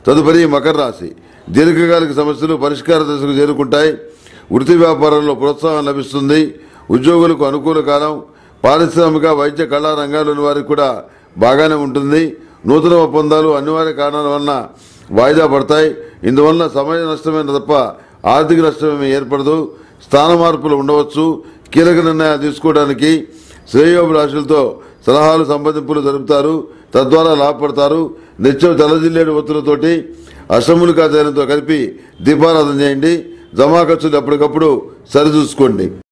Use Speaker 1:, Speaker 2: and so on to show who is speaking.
Speaker 1: తదుపరి మకర రాశి దీర్ఘకాలిక సమస్యలు పరిష్కార దశకు చేరుకుంటాయి వృత్తి వ్యాపారంలో ప్రోత్సాహం లభిస్తుంది ఉద్యోగులకు అనుకూల కాలం పారిశ్రామిక వైద్య కళా రంగాల్లోని వారికి కూడా బాగానే ఉంటుంది నూతన ఒప్పందాలు అనివార్య కారణాల వలన వాయిదా పడతాయి ఇందువల్ల సమయ నష్టమే తప్ప ఆర్థిక నష్టమేమీ ఏర్పడదు స్థాన మార్పులు ఉండవచ్చు కీలక నిర్ణయాలు తీసుకోవడానికి శ్రేయోభిలాషులతో సలహాలు సంప్రదింపులు జరుపుతారు తద్వారా లాభపడతారు నిత్యం తలజిల్లేడు ఒత్తులతోటి అష్టములికా తైలంతో కలిపి దీపారాధన చేయండి జమా ఖర్చులు ఎప్పటికప్పుడు సరిచూసుకోండి